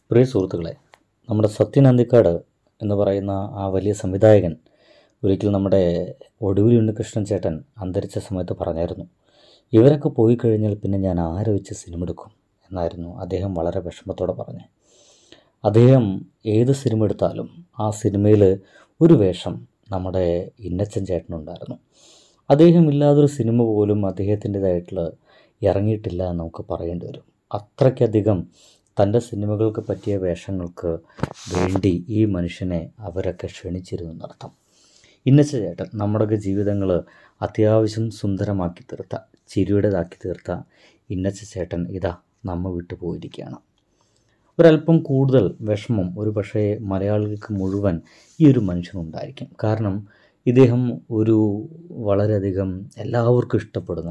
പ്രിയ സുഹൃത്തുക്കളെ നമ്മുടെ സത്യൻ അന്തിക്കാട് എന്ന് പറയുന്ന ആ വലിയ സംവിധായകൻ ഒരിക്കൽ നമ്മുടെ ഒടുവിൽ ഉണ്ണികൃഷ്ണൻ ചേട്ടൻ അന്തരിച്ച സമയത്ത് പറഞ്ഞായിരുന്നു ഇവരൊക്കെ പോയി കഴിഞ്ഞാൽ പിന്നെ ഞാൻ ആരെ വെച്ച് സിനിമ എടുക്കും എന്നായിരുന്നു അദ്ദേഹം വളരെ വിഷമത്തോടെ പറഞ്ഞത് അദ്ദേഹം ഏത് സിനിമ എടുത്താലും ആ സിനിമയിൽ ഒരു വേഷം നമ്മുടെ ഇന്നച്ചൻ ചേട്ടനുണ്ടായിരുന്നു അദ്ദേഹം ഇല്ലാതൊരു സിനിമ പോലും അദ്ദേഹത്തിൻ്റെതായിട്ടുള്ള ഇറങ്ങിയിട്ടില്ല എന്ന് നമുക്ക് പറയേണ്ടി വരും അത്രയ്ക്കധികം തൻ്റെ സിനിമകൾക്ക് പറ്റിയ വേഷങ്ങൾക്ക് വേണ്ടി ഈ മനുഷ്യനെ അവരൊക്കെ ക്ഷണിച്ചിരുന്നു എന്നർത്ഥം ഇന്നച്ച ചേട്ടൻ നമ്മുടെയൊക്കെ ജീവിതങ്ങൾ അത്യാവശ്യം സുന്ദരമാക്കി തീർത്ത ചിരിയുടേതാക്കി തീർത്ത ഇന്നച്ച ചേട്ടൻ ഇതാ നമ്മ വിട്ടു പോയിരിക്കുകയാണ് ഒരല്പം കൂടുതൽ വിഷമം ഒരു പക്ഷേ മലയാളികൾക്ക് മുഴുവൻ ഈ ഒരു മനുഷ്യനുണ്ടായിരിക്കും കാരണം ഇദ്ദേഹം ഒരു വളരെയധികം എല്ലാവർക്കും ഇഷ്ടപ്പെടുന്ന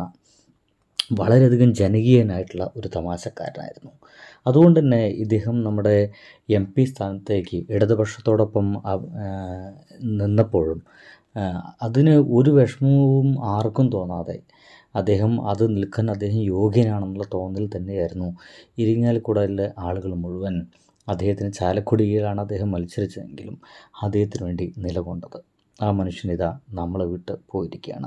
വളരെയധികം ജനകീയനായിട്ടുള്ള ഒരു തമാശക്കാരനായിരുന്നു അതുകൊണ്ട് തന്നെ ഇദ്ദേഹം നമ്മുടെ എം പി സ്ഥാനത്തേക്ക് ഇടതുപക്ഷത്തോടൊപ്പം അ- ആ, നിന്നപ്പോഴും ആ, അതിന് ഒരു വിഷമവും ആർക്കും തോന്നാതെ അദ്ദേഹം അത് നിൽക്കാൻ അദ്ദേഹം യോഗ്യനാണെന്നുള്ള തോന്നൽ തന്നെയായിരുന്നു ഇരിങ്ങാലക്കുടയിലെ ആളുകൾ മുഴുവൻ അദ്ദേഹത്തിന് ചാലക്കുടിയിലാണ് അദ്ദേഹം മത്സരിച്ചതെങ്കിലും അദ്ദേഹത്തിന് വേണ്ടി നിലകൊണ്ടത് ആ മനുഷ്യനിതാ നമ്മളെ വിട്ട് പോയിരിക്കുകയാണ്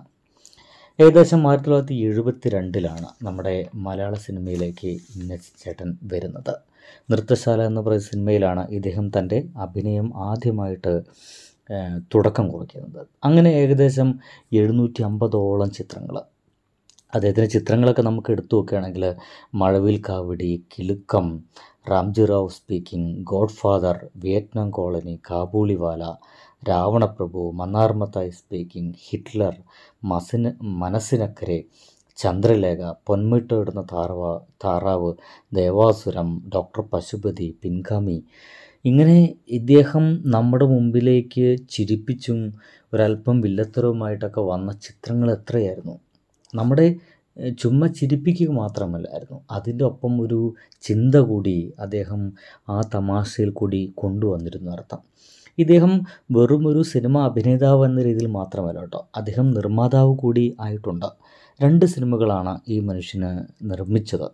ഏകദേശം ആയിരത്തി തൊള്ളായിരത്തി എഴുപത്തി രണ്ടിലാണ് നമ്മുടെ മലയാള സിനിമയിലേക്ക് ഇന്നസെൻ ചേട്ടൻ വരുന്നത് നൃത്തശാല എന്ന് പറയുന്ന സിനിമയിലാണ് ഇദ്ദേഹം തൻ്റെ അഭിനയം ആദ്യമായിട്ട് ഏഹ്, തുടക്കം കുറിക്കുന്നത് അങ്ങനെ ഏകദേശം എഴുന്നൂറ്റി അമ്പതോളം ചിത്രങ്ങൾ അദ്ദേഹത്തിൻ്റെ ചിത്രങ്ങളൊക്കെ നമുക്ക് എടുത്തു നോക്കുകയാണെങ്കിൽ Mazhavil Kavadi Kilukkam Ramji Rao speaking godfather Vietnam colony Kabuliwala Ravanaprabhu Mannar Mathai speaking Hitler മസിന് മനസ്സിനക്കരെ ചന്ദ്രലേഖ പൊന്മിട്ടയിടുന്ന താറവ താറാവ് ദേവാസുരം ഡോക്ടർ പശുപതി പിൻഗാമി ഇങ്ങനെ ഇദ്ദേഹം നമ്മുടെ മുമ്പിലേക്ക് ചിരിപ്പിച്ചും ഒരല്പം വില്ലത്തരവുമായിട്ടൊക്കെ വന്ന ചിത്രങ്ങൾ എത്രയായിരുന്നു നമ്മുടെ ഏഹ്, ചുമ്മാ ചിരിപ്പിക്കുക മാത്രമല്ലായിരുന്നു അതിൻ്റെ ഒപ്പം ഒരു ചിന്ത കൂടി അദ്ദേഹം ആ തമാശയിൽ കൂടി കൊണ്ടുവന്നിരുന്നു അർത്ഥം ഇദ്ദേഹം വെറും ഒരു സിനിമ അഭിനേതാവ് എന്ന രീതിയിൽ മാത്രമല്ല കേട്ടോ അദ്ദേഹം നിർമ്മാതാവ് കൂടി ആയിട്ടുണ്ട് രണ്ട് സിനിമകളാണ് ഈ മനുഷ്യന് നിർമ്മിച്ചത്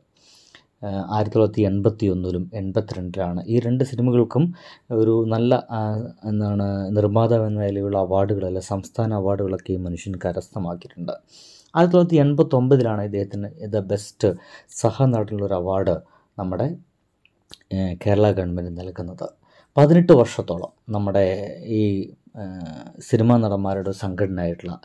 ആഹ് ആയിരത്തി തൊള്ളായിരത്തി എൺപത്തി ഒന്നിലും എൺപത്തിരണ്ടിലാണ് ഈ രണ്ട് സിനിമകൾക്കും ഒരു നല്ല ആഹ്, എന്താണ് നിർമ്മാതാവ് എന്ന നിലയിലുള്ള അവാർഡുകളല്ല സംസ്ഥാന അവാർഡുകളൊക്കെ ഈ മനുഷ്യൻ കരസ്ഥമാക്കിയിട്ടുണ്ട് ആയിരത്തി തൊള്ളായിരത്തി എൺപത്തൊമ്പതിലാണ് ഇദ്ദേഹത്തിന് ദ ബെസ്റ്റ് സഹനടനുള്ള ഒരു അവാർഡ് നമ്മുടെ ഏഹ്, കേരള ഗവൺമെൻറ് നൽകുന്നത് പതിനെട്ട് വർഷത്തോളം നമ്മുടെ ഈ ഏഹ്, സിനിമാ നടന്മാരുടെ സംഘടനയായിട്ടുള്ള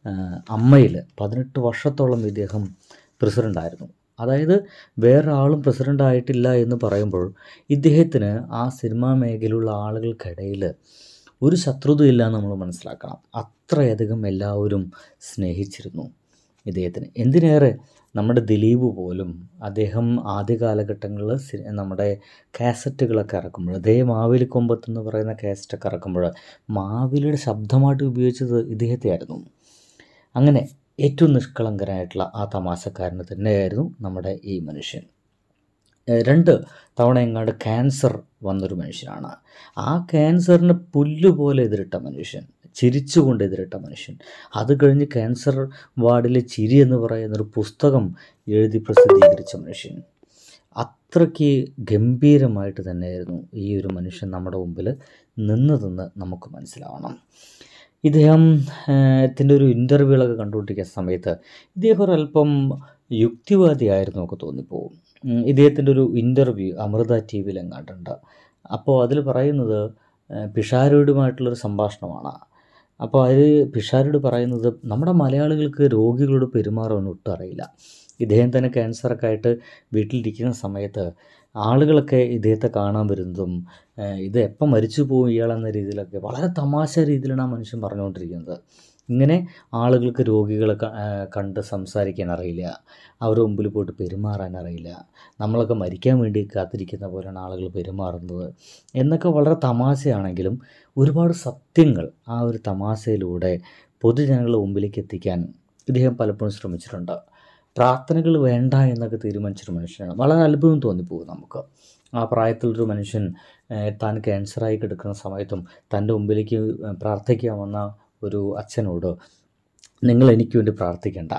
അമ്മയിൽ പതിനെട്ട് വർഷത്തോളം ഇദ്ദേഹം പ്രസിഡൻ്റായിരുന്നു അതായത് വേറെ ആളും പ്രസിഡൻ്റ് ആയിട്ടില്ല എന്ന് പറയുമ്പോൾ ഇദ്ദേഹത്തിന് ആ സിനിമാ മേഖലയിലുള്ള ആളുകൾക്കിടയിൽ ഒരു ശത്രുതയില്ല എന്ന് നമ്മൾ മനസ്സിലാക്കണം അത്രയധികം എല്ലാവരും സ്നേഹിച്ചിരുന്നു ഇദ്ദേഹത്തിന് എന്തിനേറെ നമ്മുടെ ദിലീപ് പോലും അദ്ദേഹം ആദ്യ കാലഘട്ടങ്ങളിൽ സി- നമ്മുടെ കാസറ്റുകളൊക്കെ ഇറക്കുമ്പോൾ അതേ മാവേലിക്കൊമ്പത്ത് എന്ന് പറയുന്ന കാസറ്റൊക്കെ ഇറക്കുമ്പോൾ മാവേലിയുടെ ശബ്ദമായിട്ട് ഉപയോഗിച്ചത് ഇദ്ദേഹത്തെയായിരുന്നു അങ്ങനെ ഏറ്റവും നിഷ്കളങ്കനായിട്ടുള്ള ആ തമാശക്കാരന് തന്നെയായിരുന്നു നമ്മുടെ ഈ മനുഷ്യൻ ഏഹ് രണ്ട് തവണ എങ്ങാണ്ട് ക്യാൻസർ വന്നൊരു മനുഷ്യനാണ് ആ ക്യാൻസറിന് പുല്ലുപോലെ എതിരിട്ട മനുഷ്യൻ ചിരിച്ചുകൊണ്ട് എതിരിട്ട മനുഷ്യൻ അത് കഴിഞ്ഞ് ക്യാൻസർ വാർഡിലെ ചിരി എന്ന് പറയുന്നൊരു പുസ്തകം എഴുതി പ്രസിദ്ധീകരിച്ച മനുഷ്യൻ അത്രയ്ക്ക് ഗംഭീരമായിട്ട് തന്നെയായിരുന്നു ഈ ഒരു മനുഷ്യൻ നമ്മുടെ മുമ്പിൽ നിന്നതെന്ന് നമുക്ക് മനസ്സിലാവണം ഇദ്ദേഹം ത്തിൻ്റെ ഒരു ഇൻ്റർവ്യൂകളൊക്കെ കണ്ടുകൊണ്ടിരിക്കുന്ന സമയത്ത് ഇദ്ദേഹം ഒരല്പം യുക്തിവാദിയായിരുന്നു ഒക്കെ തോന്നിപ്പോവും ഉം, ഇദ്ദേഹത്തിൻ്റെ ഒരു ഇൻ്റർവ്യൂ അമൃത ടി വിയിൽ എങ്ങാണ്ടുണ്ട് അപ്പോൾ അതിൽ പറയുന്നത് ഏഹ്, പിഷാരോടുമായിട്ടുള്ളൊരു സംഭാഷണമാണ് അപ്പോൾ അതിൽ പിഷാരോട് പറയുന്നത് നമ്മുടെ മലയാളികൾക്ക് രോഗികളോട് പെരുമാറാൻ ഒട്ടും അറിയില്ല ഇദ്ദേഹം തന്നെ ക്യാൻസറൊക്കെ ആയിട്ട് വീട്ടിലിരിക്കുന്ന സമയത്ത് ആളുകളൊക്കെ ഇദ്ദേഹത്തെ കാണാൻ വരുന്നതും ഏഹ്, ഇത് എപ്പം മരിച്ചു പോകും ഇയാളെന്ന രീതിയിലൊക്കെ വളരെ തമാശ രീതിയിലാണ് ആ മനുഷ്യൻ പറഞ്ഞുകൊണ്ടിരിക്കുന്നത് ഇങ്ങനെ ആളുകൾക്ക് രോഗികളെ ക- ഏഹ്, കണ്ട് സംസാരിക്കാൻ അറിയില്ല അവരുടെ മുമ്പിൽ പോയിട്ട് പെരുമാറാൻ അറിയില്ല നമ്മളൊക്കെ മരിക്കാൻ വേണ്ടി കാത്തിരിക്കുന്ന പോലെയാണ് ആളുകൾ പെരുമാറുന്നത് എന്നൊക്കെ വളരെ തമാശയാണെങ്കിലും ഒരുപാട് സത്യങ്ങൾ ആ ഒരു തമാശയിലൂടെ പൊതുജനങ്ങളുടെ മുമ്പിലേക്ക് എത്തിക്കാൻ ഇദ്ദേഹം പലപ്പോഴും ശ്രമിച്ചിട്ടുണ്ട് പ്രാർത്ഥനകൾ വേണ്ട എന്നൊക്കെ തീരുമാനിച്ചൊരു മനുഷ്യനാണ് വളരെ അത്ഭുതം തോന്നിപ്പോകും നമുക്ക് ആ പ്രായത്തിലൊരു മനുഷ്യൻ ഏഹ്, താൻ ക്യാൻസറായി കിടക്കുന്ന സമയത്തും തൻ്റെ മുമ്പിലേക്ക് പ്രാർത്ഥിക്കാൻ വന്ന ഒരു അച്ഛനോട് നിങ്ങൾ എനിക്ക് വേണ്ടി പ്രാർത്ഥിക്കേണ്ട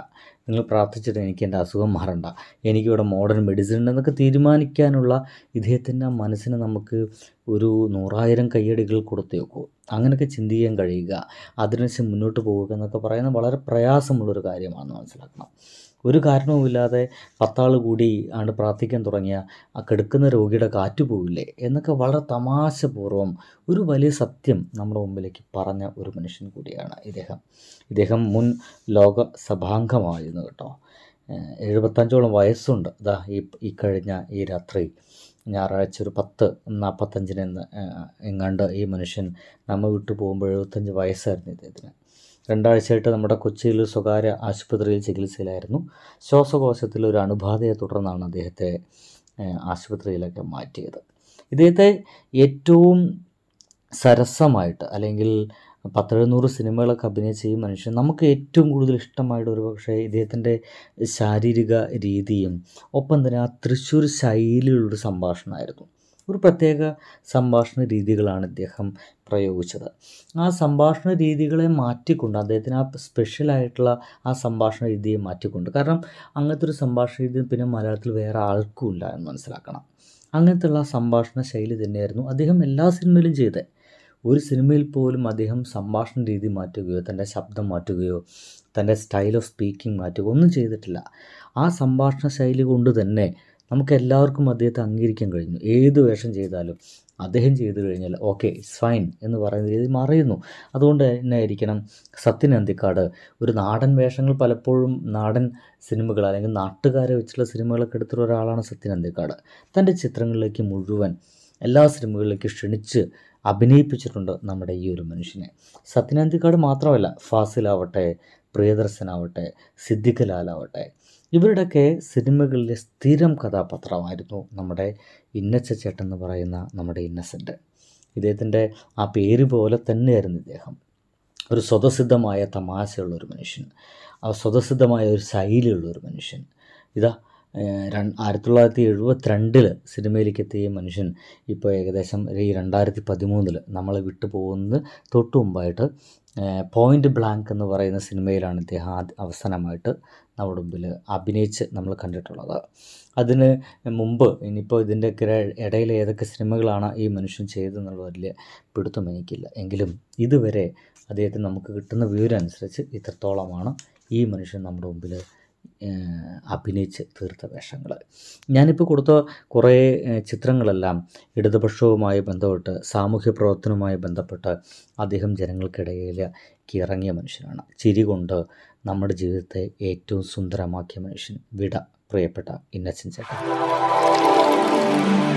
നിങ്ങൾ പ്രാർത്ഥിച്ചിട്ട് എനിക്ക് എൻ്റെ അസുഖം മാറണ്ട എനിക്കിവിടെ മോഡേൺ മെഡിസിൻ ഉണ്ടെന്നൊക്കെ തീരുമാനിക്കാനുള്ള ഇദ്ദേഹത്തിൻ്റെ ആ മനസ്സിന് നമുക്ക് ഒരു നൂറായിരം കയ്യടികൾ കൊടുത്തു നോക്കൂ അങ്ങനെയൊക്കെ ചിന്തിക്കാൻ കഴിയുക അതിനനുസരിച്ച് മുന്നോട്ട് പോവുക എന്നൊക്കെ പറയുന്നത് വളരെ പ്രയാസമുള്ളൊരു കാര്യമാണെന്ന് മനസ്സിലാക്കണം ഒരു കാരണവുമില്ലാതെ പത്താൾ കൂടി ആണ് പ്രാർത്ഥിക്കാൻ തുടങ്ങിയ ആ കിടക്കുന്ന രോഗിയുടെ കാറ്റ് പോവില്ലേ എന്നൊക്കെ വളരെ തമാശപൂർവ്വം ഒരു വലിയ സത്യം നമ്മുടെ മുമ്പിലേക്ക് പറഞ്ഞ ഒരു മനുഷ്യൻ കൂടിയാണ് ഇദ്ദേഹം ഇദ്ദേഹം മുൻ ലോക സഭാംഗമായിരുന്നു കേട്ടോ ഏഹ് എഴുപത്തഞ്ചോളം വയസ്സുണ്ട് ഇതാ ഈ ഈ കഴിഞ്ഞ ഈ രാത്രി ഞായറാഴ്ച ഒരു പത്ത് നാൽപ്പത്തഞ്ചിന് എങ്ങാണ്ട് ഈ മനുഷ്യൻ നമ്മ വിട്ടു പോകുമ്പോൾ എഴുപത്തഞ്ച് വയസ്സായിരുന്നു ഇദ്ദേഹത്തിന് രണ്ടാഴ്ചയായിട്ട് നമ്മുടെ കൊച്ചിയിൽ ഒരു സ്വകാര്യ ആശുപത്രിയിൽ ചികിത്സയിലായിരുന്നു ശ്വാസകോശത്തിൽ ഒരു അണുബാധയെ തുടർന്നാണ് അദ്ദേഹത്തെ ഏഹ്, ആശുപത്രിയിലൊക്കെ മാറ്റിയത് ഇദ്ദേഹത്തെ ഏറ്റവും സരസമായിട്ട് അല്ലെങ്കിൽ പത്തെഴുന്നൂറ് സിനിമകളൊക്കെ അഭിനയിച്ച ഈ മനുഷ്യൻ നമുക്ക് ഏറ്റവും കൂടുതൽ ഇഷ്ടമായിട്ട് ഒരു പക്ഷേ ഇദ്ദേഹത്തിൻ്റെ ശാരീരിക രീതിയും ഒപ്പം തന്നെ ആ തൃശ്ശൂർ ശൈലിയിലുള്ളൊരു സംഭാഷണമായിരുന്നു ഒരു പ്രത്യേക സംഭാഷണ രീതികളാണ് ഇദ്ദേഹം പ്രയോഗിച്ചത് ആ സംഭാഷണ രീതികളെ മാറ്റിക്കൊണ്ട് അദ്ദേഹത്തിന് ആ സ്പെഷ്യലായിട്ടുള്ള ആ സംഭാഷണ രീതിയെ മാറ്റിക്കൊണ്ട് കാരണം അങ്ങനത്തെ ഒരു സംഭാഷണ രീതി പിന്നെ മലയാളത്തിൽ വേറെ ആൾക്കും ഇല്ല എന്ന് മനസ്സിലാക്കണം അങ്ങനത്തെയുള്ള സംഭാഷണ ശൈലി തന്നെയായിരുന്നു അദ്ദേഹം എല്ലാ സിനിമയിലും ചെയ്തത് ഒരു സിനിമയിൽ പോലും അദ്ദേഹം സംഭാഷണ രീതി മാറ്റുകയോ തൻ്റെ ശബ്ദം മാറ്റുകയോ തൻ്റെ സ്റ്റൈൽ ഓഫ് സ്പീക്കിംഗ് മാറ്റുകയോ ഒന്നും ചെയ്തിട്ടില്ല ആ സംഭാഷണ ശൈലി കൊണ്ട് തന്നെ നമുക്ക് എല്ലാവർക്കും അദ്ദേഹത്തെ അംഗീകരിക്കാൻ കഴിഞ്ഞു ഏത് വേഷം ചെയ്താലും അദ്ദേഹം ചെയ്തു കഴിഞ്ഞാൽ ഓക്കെ ഇറ്റ്സ് ഫൈൻ എന്ന് പറയുന്ന രീതി മറയുന്നു അതുകൊണ്ട് തന്നെ ആയിരിക്കണം സത്യൻ അന്തിക്കാട് ഒരു നാടൻ വേഷങ്ങൾ പലപ്പോഴും നാടൻ സിനിമകൾ അല്ലെങ്കിൽ നാട്ടുകാരെ വെച്ചുള്ള സിനിമകളൊക്കെ എടുത്തുള്ള ഒരാളാണ് സത്യൻ അന്തിക്കാട് തൻ്റെ ചിത്രങ്ങളിലേക്ക് മുഴുവൻ എല്ലാ സിനിമകളിലേക്ക് ക്ഷണിച്ച് അഭിനയിപ്പിച്ചിട്ടുണ്ട് നമ്മുടെ ഈ ഒരു മനുഷ്യനെ സത്യനന്തിക്കാട് മാത്രമല്ല ഫാസിലാവട്ടെ പ്രിയദർശനാവട്ടെ സിദ്ദിഖലാലാവട്ടെ ഇവരുടെയൊക്കെ സിനിമകളിലെ സ്ഥിരം കഥാപാത്രമായിരുന്നു നമ്മുടെ ഇന്നച്ച ചേട്ടൻ എന്ന് പറയുന്ന നമ്മുടെ ഇന്നസെൻ്റ് ഇദ്ദേഹത്തിൻ്റെ ആ പേര് പോലെ തന്നെയായിരുന്നു ഇദ്ദേഹം ഒരു സ്വതസിദ്ധമായ തമാശയുള്ള ഒരു മനുഷ്യൻ ആ സ്വതസിദ്ധമായ ഒരു ശൈലിയുള്ള ഒരു മനുഷ്യൻ ഇതാ ഏഹ് രൺ- ആയിരത്തി തൊള്ളായിരത്തി എഴുപത്തിരണ്ടിൽ സിനിമയിലേക്ക് എത്തിയ ഈ മനുഷ്യൻ ഇപ്പോൾ ഏകദേശം ഈ രണ്ടായിരത്തി പതിമൂന്നിൽ നമ്മളെ വിട്ടു പോകുന്നത് തൊട്ട് മുമ്പായിട്ട് പോയിൻ്റ് ബ്ലാങ്ക് എന്ന് പറയുന്ന സിനിമയിലാണ് ഇദ്ദേഹം ആദ്യ അവസാനമായിട്ട് നമ്മുടെ മുമ്പിൽ അഭിനയിച്ച് നമ്മൾ കണ്ടിട്ടുള്ളത് അതിന് മുമ്പ് ഇനിയിപ്പോൾ ഇതിൻ്റെ ഇടയിൽ ഏതൊക്കെ സിനിമകളാണ് ഈ മനുഷ്യൻ ചെയ്തതെന്നുള്ള വലിയ പിടുത്തം എനിക്കില്ല എങ്കിലും ഇതുവരെ അദ്ദേഹത്തിന് നമുക്ക് കിട്ടുന്ന വിവരം അനുസരിച്ച് ഇത്രത്തോളമാണ് ഈ മനുഷ്യൻ നമ്മുടെ മുമ്പിൽ ഏഹ്, അഭിനയിച്ച് തീർത്ത വേഷങ്ങൾ ഞാനിപ്പോൾ കൊടുത്ത കുറേ ഏഹ്, ചിത്രങ്ങളെല്ലാം ഇടതുപക്ഷവുമായി ബന്ധപ്പെട്ട് സാമൂഹ്യ പ്രവർത്തനവുമായി ബന്ധപ്പെട്ട് അദ്ദേഹം ജനങ്ങൾക്കിടയിലേക്ക് ഇറങ്ങിയ മനുഷ്യനാണ് ചിരി കൊണ്ട് നമ്മുടെ ജീവിതത്തെ ഏറ്റവും സുന്ദരമാക്കിയ മനുഷ്യൻ വിട പ്രിയപ്പെട്ട ഇന്നസെൻ ചേട്ടൻ